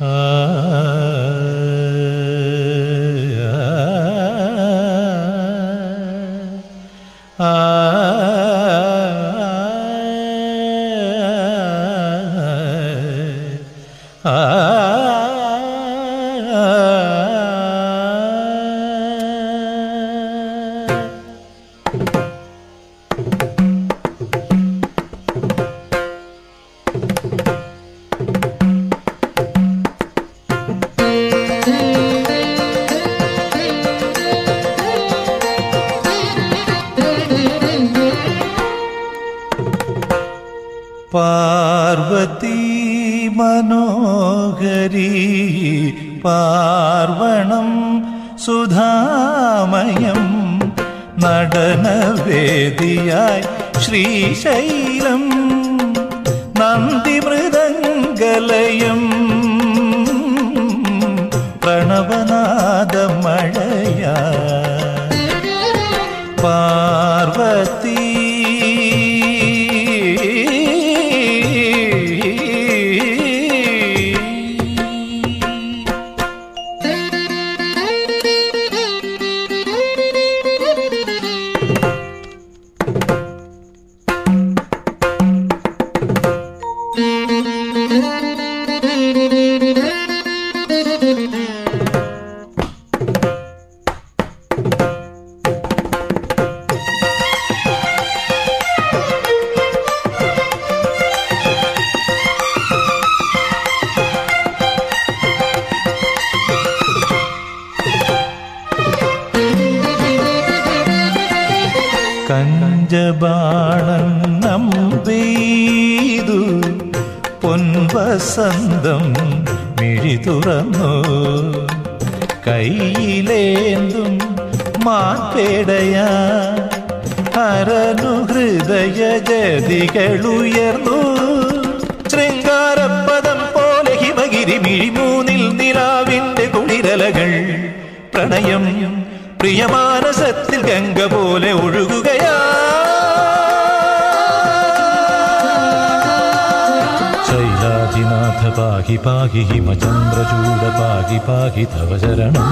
പാർവതി മനോഹരി പാർവണം സുധാമയം നടനവേദിയായി ശ്രീശൈലം നന്ദിമൃദംഗലയം പ്രണവനാദമഴയാ പാർവതി കഞ്ചബാണം നമ്പെയ്തു പൊൻവസന്തം മിഴി തുറന്നു കയ്യിലേന്തും മാപ്പേടയാ ഹരനു ഹൃദയ ജതികളുയർന്നു ശൃംഗാരപ്പദം പോലെ ഹിമഗിരി മിഴിമൂന്നിൽ നിലാവിന്റെ കുളിരലകൾ പ്രണയം പ്രിയമാനസത്തിൽ ഗംഗ പോലെ ഒഴുകുകയാ ശൈലാധിനാഥ പാഹി പാഹി ഹിമചന്ദ്രചൂട പാഹി പാഹി തവ ശരണം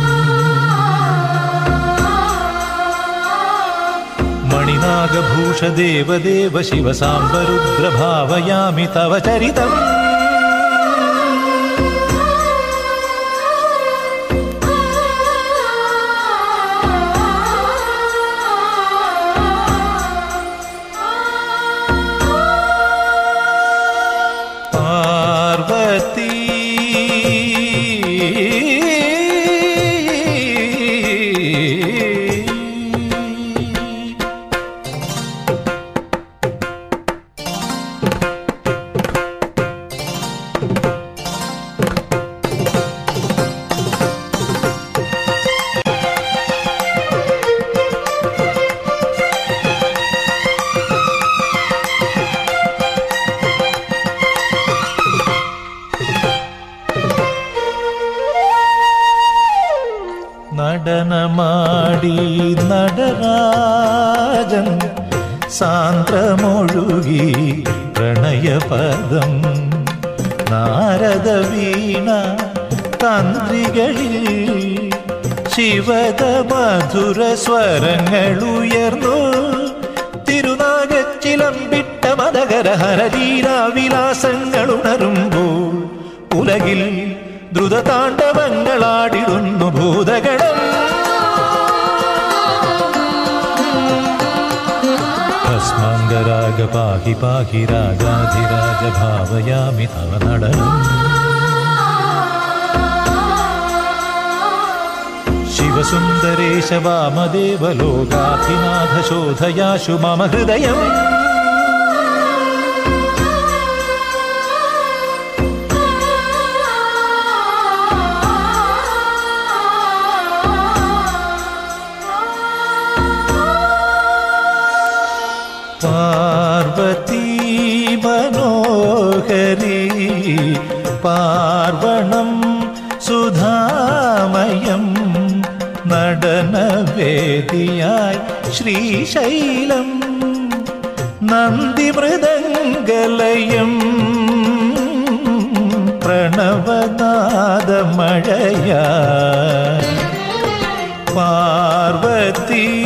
മണിനാഗഭൂഷ ദേവദേവ ശിവ സാംബരുദ്ര ഭാവയാമി തവ ചരിതം പാർവതി നടനമാടി നടരാജൻ സാന്ദ്രമൊഴുകി പ്രണയപദം നാരദ വീണ തന്ത്രികളിൽ ശിവത മധുര സ്വരങ്ങളുയർന്നു തിരുനാഗച്ചിലമ്പിട്ട മതകര ഹരലീലാവിലാസങ്ങൾ ഉണരുമ്പോൾ ഉലകിൽ ദ്രുതതാണ്ഡവങ്ങളാടിടുന്നു ഭൂതഗണം ഭസ്മാംഗരാഗ പാഹി പാഹി രാഗാധിരാജ ഭാവയാമി തവ നടനം ശിവസുന്ദരേശ വാമദേവ ലോകാധിനാഥ ശോധയാശു മമ ഹൃദയം പാർവതി മനോഹരി പാർവണം സുധാമയം നടനവേദിയായി ശ്രീശൈലം നന്ദിമൃദംഗലയം പ്രണവനാദമഴയാ പാർവതി